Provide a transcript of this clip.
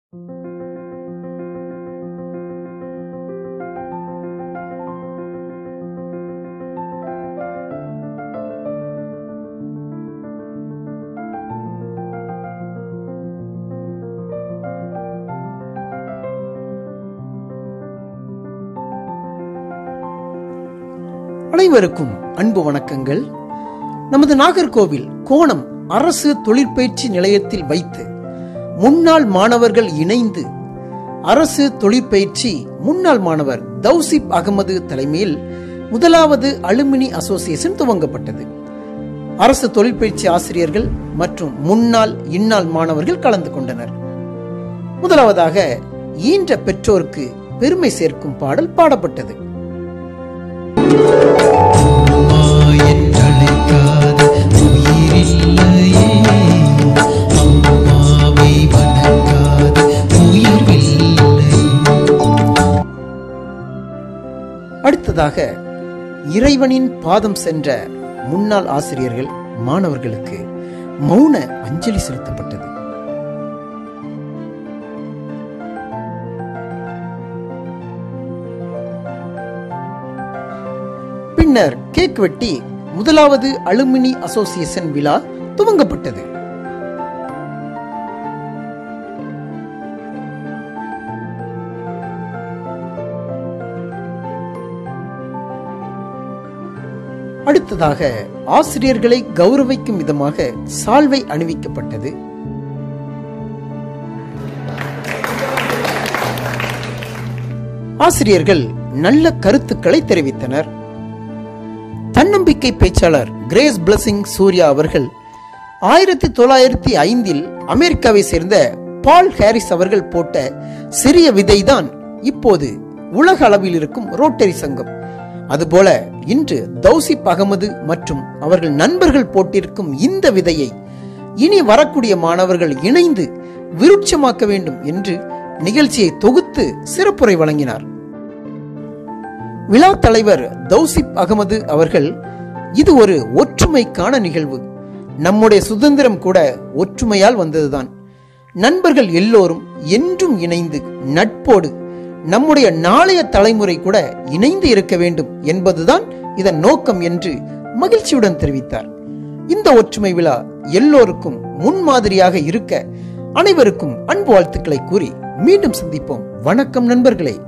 அனைவருக்கும் அன்பு வணக்கங்கள் நமது நாகர்கோவில் கோணம் அரசு தொழிற்பயிற்சி நிலையத்தில் வைத்து முன்னாள் மாணவர்கள் இணைந்து அரசு தொழிற்பயிற்சி முன்னாள் மாணவர் தௌசிப் அகமது தலைமையில் முதலாவது அலுமினி அசோசியேஷன் துவங்கப்பட்டது அரசு தொழிற்பயிற்சி ஆசிரியர்கள் மற்றும் முன்னாள் இந்நாள் மாணவர்கள் கலந்து கொண்டனர் முதலாவதாக ஈன்ற பெற்றோருக்கு பெருமை சேர்க்கும் பாடல் பாடப்பட்டது மாயற்றழைக்காத உயிரில்லையே அம்மாவை வணங்காத உயிரில்லை அடுத்ததாக இறைவனின் பாதம் சென்ற முன்னாள் ஆசிரியர்கள் மாணவர்களுக்கு மௌன அஞ்சலி செலுத்தப்பட்டது பின்னர் கேக் வெட்டி முதலாவது அலுமினி அசோசியேஷன் விழா துவங்கப்பட்டது அடுத்ததாக ஆசிரியர்களை கௌரவிக்கும் விதமாக சால்வை அணிவிக்கப்பட்டது ஆசிரியர்கள் நல்ல கருத்துக்களை தெரிவித்தனர் தன்னம்பிக்கை பேச்சாளர் கிரேஸ் பிளஸிங் சூர்யா அவர்கள் ஆயிரத்தி தொள்ளாயிரத்தி ஐந்தில் அமெரிக்காவை சேர்ந்த பால் ஹாரிஸ் அவர்கள் போட்ட சிறிய விதைதான் இப்போது உலக அளவில் இருக்கும் ரோட்டரி சங்கம் அதுபோல இன்று தௌசிப் அகமது மற்றும் அவர்கள் நண்பர்கள் போட்டிருக்கும் இந்த விதையை இனி வரக்கூடிய மாணவர்கள் இணைந்து விருட்சமாக்க வேண்டும் என்று நிகழ்ச்சியை தொகுத்து சிறப்புரை வழங்கினார் விழா தலைவர் தௌசிப் அகமது அவர்கள் இது ஒரு ஒற்றுமைக்கான நிகழ்வு நம்முடைய சுதந்திரம் கூட ஒற்றுமையால் வந்ததுதான் நண்பர்கள் எல்லோரும் என்றும் இணைந்து நட்போடு நம்முடைய நாளைய தலைமுறை கூட இணைந்து இருக்க வேண்டும் என்பதுதான் இதன் நோக்கம் என்று மகிழ்ச்சியுடன் தெரிவித்தார் இந்த ஒற்றுமை விழா எல்லோருக்கும் முன்மாதிரியாக இருக்க அனைவருக்கும் அன்பு வாழ்த்துக்களை கூறி மீண்டும் சந்திப்போம் வணக்கம் நண்பர்களே